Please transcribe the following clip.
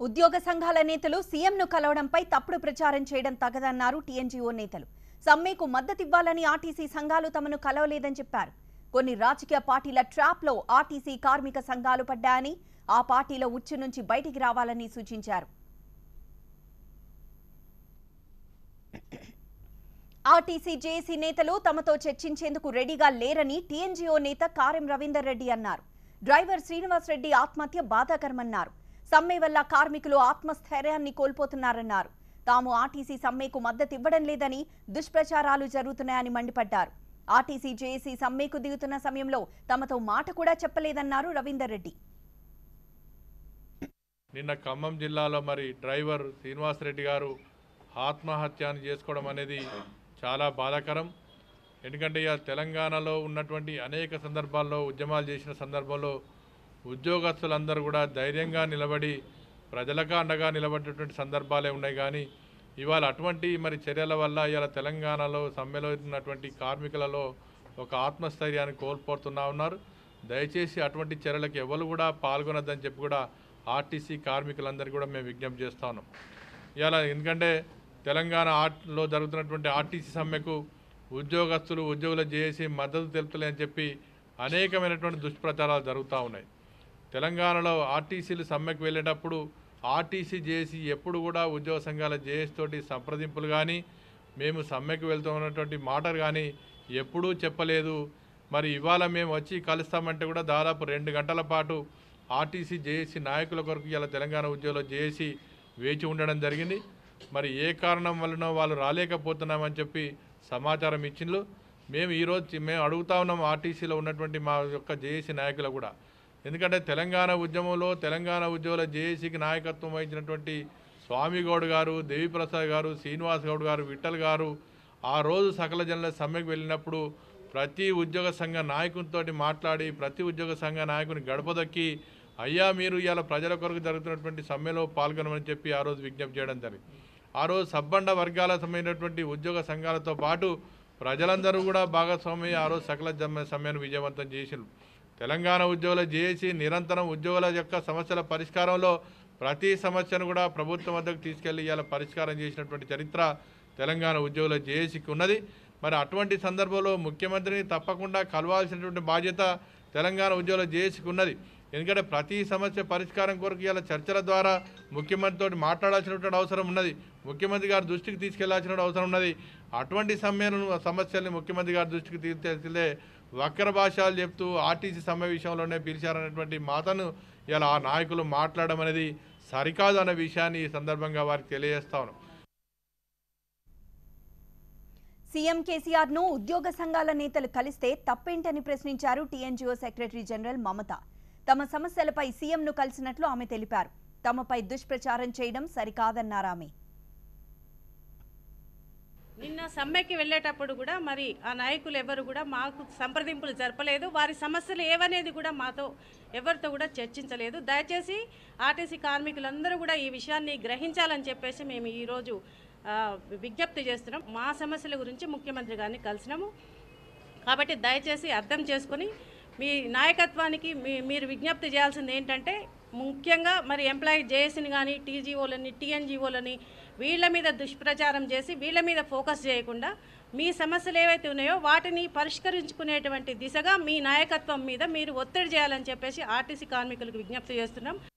ఉద్యోగ సంఘాల నేతలు సీఎంను కలవడంపై తప్పుడు ప్రచారం చేయడం తగదన్నారు టీఎన్జీఓ నేతలు సమ్మెకు మద్దతివ్వాలని ఆర్టీసీ సంఘాలు తమను కలవలేదని చెప్పారు కొన్ని రాజకీయ పార్టీల ట్రాప్లో ఆర్టీసీ కార్మిక సంఘాలు పడ్డాయని ఆ పార్టీల ఉచ్చు నుంచి బయటికి రావాలని సూచించారు ఆర్టీసీ జేఏసీ నేతలు తమతో చర్చించేందుకు రెడీగా లేరని టీఎన్జీఓ నేత కారెం రవీందర్ రెడ్డి అన్నారు డ్రైవర్ శ్రీనివాస్ రెడ్డి ఆత్మహత్య బాధాకరమన్నారు సమ్మె వల్ల కార్మికులు ఆత్మస్థైర్యాన్ని కోల్పోతున్నారన్నారు తాము ఆర్టీసీ సమ్మెకు మద్దతు ఇవ్వడం లేదని దుష్ప్రచారాలు జరుగుతున్నాయని మండిపడ్డారు ఆర్టీసీ జేఏసీ సమ్మెకు దిగుతున్న సమయంలో తమతో మాట కూడా చెప్పలేదన్నారు రవీందర్ రెడ్డి నిన్న ఖమ్మం జిల్లాలో మరి డ్రైవర్ శ్రీనివాసరెడ్డి గారు ఆత్మహత్యను చేసుకోవడం అనేది చాలా బాధాకరం ఎందుకంటే ఇక తెలంగాణలో ఉన్నటువంటి అనేక సందర్భాల్లో ఉద్యమాలు చేసిన సందర్భంలో ఉద్యోగస్తులందరూ కూడా ధైర్యంగా నిలబడి ప్రజలకు అండగా నిలబడేటువంటి సందర్భాలే ఉన్నాయి కానీ ఇవాళ అటువంటి మరి చర్యల వల్ల ఇవాళ తెలంగాణలో సమ్మెలో ఉన్నటువంటి కార్మికులలో ఒక ఆత్మస్థైర్యాన్ని కోల్పోతున్నా ఉన్నారు దయచేసి అటువంటి చర్యలకు ఎవరు కూడా పాల్గొనొద్దని చెప్పి కూడా ఆర్టీసీ కార్మికులందరికీ కూడా మేము విజ్ఞప్తి చేస్తా ఉన్నాం ఇవాళ ఎందుకంటే తెలంగాణ ఆర్ట్లో జరుగుతున్నటువంటి ఆర్టీసీ సమ్మెకు ఉద్యోగస్తులు ఉద్యోగులు చేసి మద్దతు తెలుపుతలేని చెప్పి అనేకమైనటువంటి దుష్ప్రచారాలు జరుగుతూ ఉన్నాయి తెలంగాణలో ఆర్టీసీలు సమ్మెకు వెళ్ళేటప్పుడు ఆర్టీసీ జేసీ ఎప్పుడు కూడా ఉద్యోగ సంఘాల జేఎస్ తోటి సంప్రదింపులు కానీ మేము సమ్మెకు వెళ్తూ ఉన్నటువంటి మాటలు కానీ ఎప్పుడూ చెప్పలేదు మరి ఇవాళ మేము వచ్చి కలుస్తామంటే కూడా దాదాపు రెండు గంటల పాటు ఆర్టీసీ జేఏసీ నాయకుల కొరకు ఇలా తెలంగాణ ఉద్యోగులు జేఏసీ వేచి ఉండడం జరిగింది మరి ఏ కారణం వలన వాళ్ళు రాలేకపోతున్నామని చెప్పి సమాచారం ఇచ్చిండ్రు మేము ఈరోజు చి- మేము అడుగుతా ఉన్నాం ఆర్టీసీలో ఉన్నటువంటి మా యొక్క జేఏసీ నాయకులు కూడా ఎందుకంటే తెలంగాణ ఉద్యమంలో తెలంగాణ ఉద్యోగుల జేఏసీకి నాయకత్వం వహించినటువంటి స్వామి గౌడ్ గారు దేవిప్రసాద్ గారు శ్రీనివాస్ గౌడ్ గారు విఠల్ గారు ఆ రోజు సకల జనుల సమ్మెకు వెళ్ళినప్పుడు ప్రతి ఉద్యోగ సంఘ నాయకునితో మాట్లాడి ప్రతి ఉద్యోగ సంఘ నాయకుని గడపదొక్కి అయ్యా మీరు ఇవాళ ప్రజల కొరకు జరుగుతున్నటువంటి సమ్మెలో పాల్గొనమని చెప్పి ఆ రోజు విజ్ఞప్తి చేయడం జరిగింది ఆ రోజు సబ్బండ వర్గాల సంబంధించినటువంటి ఉద్యోగ సంఘాలతో పాటు ప్రజలందరూ కూడా భాగస్వామి ఆ రోజు సకల జమ్మ సమ్మెను విజయవంతం చేసిండ్రు తెలంగాణ ఉద్యోగుల జేఏసీ నిరంతరం ఉద్యోగుల యొక్క సమస్యల పరిష్కారంలో ప్రతి సమస్యను కూడా ప్రభుత్వం వద్దకు తీసుకెళ్లి ఇవాళ పరిష్కారం చేసినటువంటి చరిత్ర తెలంగాణ ఉద్యోగుల జేఏసీకి ఉన్నది మరి అటువంటి సందర్భంలో ముఖ్యమంత్రిని తప్పకుండా కలవాల్సినటువంటి బాధ్యత తెలంగాణ ఉద్యోగుల జేఏసీకి ఉన్నది ఎందుకంటే ప్రతి సమస్య పరిష్కారం కొరకు ఇలా చర్చల ద్వారా ముఖ్యమంత్రితో మాట్లాడాల్సినటువంటి అవసరం ఉన్నది ముఖ్యమంత్రి గారి దృష్టికి తీసుకెళ్లాల్సిన అవసరం ఉన్నది అటువంటి సమ్మెలను సమస్యల్ని ముఖ్యమంత్రి గారి దృష్టికి తీసుకెళ్తే వక్ర భాషలు చెప్తూ ఆర్టీసీ సమ్మె విషయంలోనే పిలిచారనేటువంటి మాటను ఇలా ఆ నాయకులు మాట్లాడడం అనేది సరికాదు అనే విషయాన్ని ఈ సందర్భంగా వారికి తెలియజేస్తా ఉన్నాం సీఎం కేసీఆర్ ను ఉద్యోగ సంఘాల నేతలు కలిస్తే తప్పేంటని ప్రశ్నించారు టీఎన్జీఓ సెక్రటరీ జనరల్ మమత తమ సమస్యలపై సీఎంను కలిసినట్లు ఆమె తెలిపారు తమపై దుష్ప్రచారం చేయడం సరికాదన్నారు ఆమె నిన్న సమ్మెకి వెళ్ళేటప్పుడు కూడా మరి ఆ నాయకులు ఎవరు కూడా మాకు సంప్రదింపులు జరపలేదు వారి సమస్యలు ఏవనేది కూడా మాతో ఎవరితో కూడా చర్చించలేదు దయచేసి ఆర్టీసీ కార్మికులందరూ కూడా ఈ విషయాన్ని గ్రహించాలని చెప్పేసి మేము ఈరోజు ఆ, విజ్ఞప్తి చేస్తున్నాం మా సమస్యల గురించి ముఖ్యమంత్రి గారిని కలిసినాము కాబట్టి దయచేసి అర్థం చేసుకొని మీ నాయకత్వానికి మీ మీరు విజ్ఞప్తి చేయాల్సింది ఏంటంటే ముఖ్యంగా మరి ఎంప్లాయీ జేఏసీని కానీ టీజీఓలని టీఎన్జీఓలని వీళ్ళ మీద దుష్ప్రచారం చేసి వీళ్ళ మీద ఫోకస్ చేయకుండా మీ సమస్యలు ఏవైతే ఉన్నాయో వాటిని పరిష్కరించుకునేటువంటి దిశగా మీ నాయకత్వం మీద మీరు ఒత్తిడి చేయాలని చెప్పేసి ఆర్టీసీ కార్మికులకు విజ్ఞప్తి చేస్తున్నాం